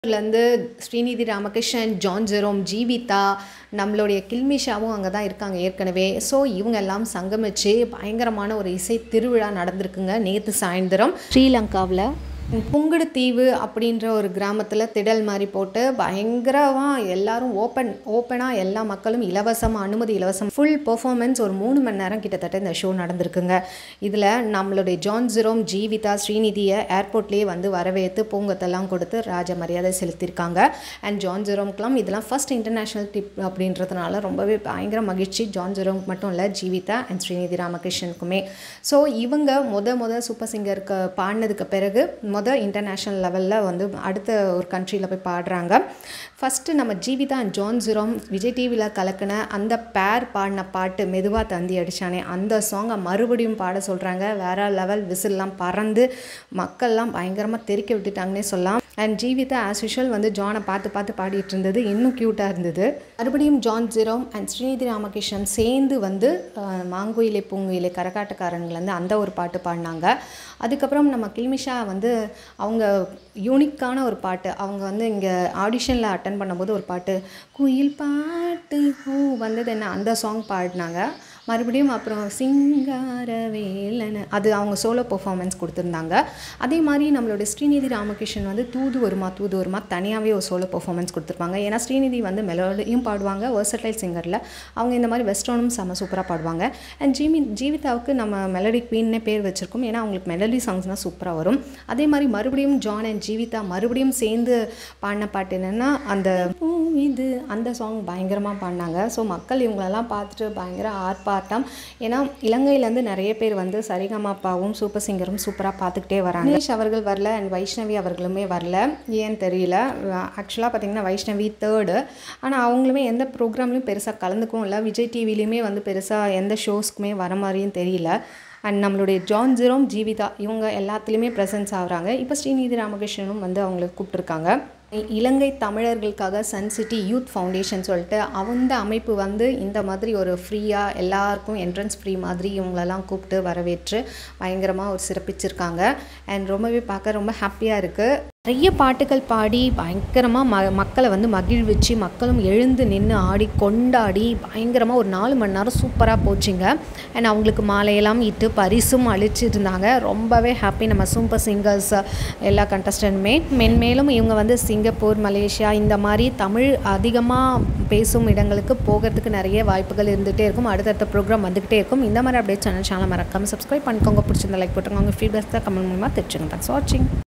இருந்து Srinidhi Ramakrishnan John Jerome Jeevitha நம்மளுடைய கில்மிஷாவும் அங்கே தான் இருக்காங்க ஏற்கனவே ஸோ இவங்க எல்லாம் சங்கமிச்சு பயங்கரமான ஒரு இசை திருவிழா நடந்திருக்குங்க நேற்று சாயந்தரம் ஸ்ரீலங்காவில் புங்குடுதீவு அப்படின்ற ஒரு கிராமத்தில் திடல் மாதிரி போட்டு பயங்கரமாக எல்லாரும் ஓப்பன் ஓப்பனாக எல்லா மக்களும் இலவசமாக அனுமதி இலவசம் ஃபுல் பெர்ஃபார்மன்ஸ் ஒரு மூணு மணி நேரம் கிட்டத்தட்ட இந்த ஷோ நடந்திருக்குங்க இதில் நம்மளுடைய ஜான் ஜெரோம் ஜீவிதா ஸ்ரீநிதியை ஏர்போர்ட்லேயே வந்து வரவேற்று பூங்கத்தெல்லாம் கொடுத்து ராஜ மரியாதை செலுத்தியிருக்காங்க அண்ட் ஜான் ஜெரோம்க்குலாம் இதெல்லாம் ஃபர்ஸ்ட் இன்டர்நேஷ்னல் ட்ரிப் அப்படின்றதுனால ரொம்பவே பயங்கர மகிழ்ச்சி ஜான் ஜெரோம்க்கு மட்டும் இல்லை ஜீவிதா அண்ட் ஸ்ரீநிதி ராமகிருஷ்ணனுக்குமே ஸோ இவங்க முத முத சூப்பர் சிங்கருக்கு பாடினதுக்கு பிறகு முத இன்டர்நேஷ்னல் லெவலில் வந்து அடுத்த ஒரு கண்ட்ரியில் போய் பாடுறாங்க ஃபஸ்ட்டு நம்ம Jeevitha and John Jerome Vijay டிவியில் கலக்கின அந்த பேர் பாடின பாட்டு மெதுவாக தந்தி அடித்தானே அந்த சாங்கை மறுபடியும் பாட சொல்கிறாங்க வேற லெவல் விசில்லாம் பறந்து மக்கள்லாம் பயங்கரமாக தெறிக்க விட்டுட்டாங்கன்னே சொல்லலாம் அண்ட் ஜீவிதா ஆஸ் யூஷுவல் வந்து ஜானை பார்த்து பார்த்து பாடிட்டு இருந்தது இன்னும் க்யூட்டாக இருந்தது மறுபடியும் John Jerome and Srinidhi Ramakrishnan சேர்ந்து வந்து அஹ், மாங்குயிலே பூங்குயிலே கரகாட்டக்காரன்லேருந்து அந்த ஒரு பாட்டு பாடினாங்க அதுக்கப்புறம் நம்ம கில்மிஷா வந்து அவங்க யூனிக்கான ஒரு பாட்டு அவங்க வந்து இங்கே ஆடிஷனில் அட்டன் பண்ணும்போது ஒரு பாட்டு குயில் பாட்டு ஹூ வந்தது என்ன அந்த சாங் பாடினாங்க மறுபடியும் அப்புறம் சிங்கார வேலன்னு அது அவங்க சோலோ பெர்ஃபார்மன்ஸ் கொடுத்துருந்தாங்க அதே மாதிரி நம்மளோட ஸ்ரீநிதி ராமகிருஷ்ணன் வந்து தூது வருமா தூது வருமா தனியாகவே ஒரு சோலோ பெர்ஃபார்மன்ஸ் கொடுத்துருப்பாங்க ஏன்னா ஸ்ரீநிதி வந்து மெலோடியும் பாடுவாங்க வெர்சடைல் சிங்கரில் அவங்க இந்த மாதிரி வெஸ்டர்னும் செம்ம சூப்பராக பாடுவாங்க அண்ட் ஜீமி ஜீவிதாவுக்கு நம்ம மெலடி குவீன்னே பேர் வச்சுருக்கோம் ஏன்னா அவங்களுக்கு மெலடி சாங்ஸ்னால் சூப்பராக வரும் அதே மாதிரி மறுபடியும் ஜான் அண்ட் ஜீவிதா மறுபடியும் சேர்ந்து பாடின பாட்டு என்னென்னா அந்த பூ இது அந்த சாங் பயங்கரமாக பாடினாங்க ஸோ மக்கள் இவங்களெல்லாம் பார்த்துட்டு பயங்கர ஆர்ப்பாட்டம் ஏன்னா இலங்கையிலேருந்து நிறைய பேர் வந்து சரிகமாப்பாவும் சூப்பர் சிங்கரும் சூப்பராக பார்த்துக்கிட்டே வராங்க கணேஷ் அவர்கள் வரல அண்ட் வைஷ்ணவி அவர்களுமே வரல ஏன்னு தெரியல ஆக்சுவலாக பார்த்தீங்கன்னா வைஷ்ணவி தேர்டு ஆனால் அவங்களுமே எந்த ப்ரோக்ராம்லையும் பெருசாக கலந்துக்கவும் இல்லை விஜய் டிவிலையுமே வந்து பெருசாக எந்த ஷோஸ்க்குமே வர மாதிரியும் தெரியல அண்ட் நம்மளுடைய ஜான் ஜிரோம் ஜீவிதா இவங்க எல்லாத்துலேயுமே ப்ரெசன்ஸ் ஆகுறாங்க இப்போ ஸ்ரீநிதி ராமகிருஷ்ணனும் வந்து அவங்களை கூப்பிட்ருக்காங்க இ- இலங்கை தமிழர்களுக்காக சன் சிட்டி யூத் ஃபவுண்டேஷன் சொல்லிட்டு அந்த அமைப்பு வந்து இந்த மாதிரி ஒரு ஃப்ரீயாக எல்லாருக்கும் என்ட்ரன்ஸ் ஃப்ரீ மாதிரி இவங்களெல்லாம் கூப்பிட்டு வரவேற்று பயங்கரமாக ஒரு சிறப்பிச்சிருக்காங்க அண்ட் ரொம்பவே பார்க்க ரொம்ப ஹாப்பியாக இருக்குது நிறைய பாட்டுகள் பாடி பயங்கரமாக ம மக்களை வந்து மகிழ்விச்சு மக்களும் எழுந்து நின்று ஆடி கொண்டாடி பயங்கரமாக ஒரு நாலு மணி நேரம் சூப்பராக போச்சுங்க அண்ட் அவங்களுக்கு மாலையெல்லாம் இட்டு பரிசும் அளிச்சிருந்தாங்க ரொம்பவே ஹாப்பி நம்ம சூப்பர் சிங்கர்ஸ் எல்லா கண்டஸ்டன்ட்டுமே மென்மேலும் இவங்க வந்து சிங்கப்பூர் மலேசியா இந்த மாதிரி தமிழ் அதிகமாக பேசும் இடங்களுக்கு போகிறதுக்கு நிறைய வாய்ப்புகள் இருந்துகிட்டே இருக்கும் அடுத்தடுத்த ப்ரோக்ராம் வந்துக்கிட்டே இருக்கும் இந்த மாதிரி அப்படியே சேனல் சேனல் மறக்காமல் சப்ஸ்கிரைப் பண்ணிக்கோங்க பிடிச்சிருந்த லைக் போட்டுருங்க உங்கள் ஃபீட்பேக் தான் கமெண்ட் மூலமாக தெரிஞ்சுங்க தேங்க்ஸ் வாட்சிங்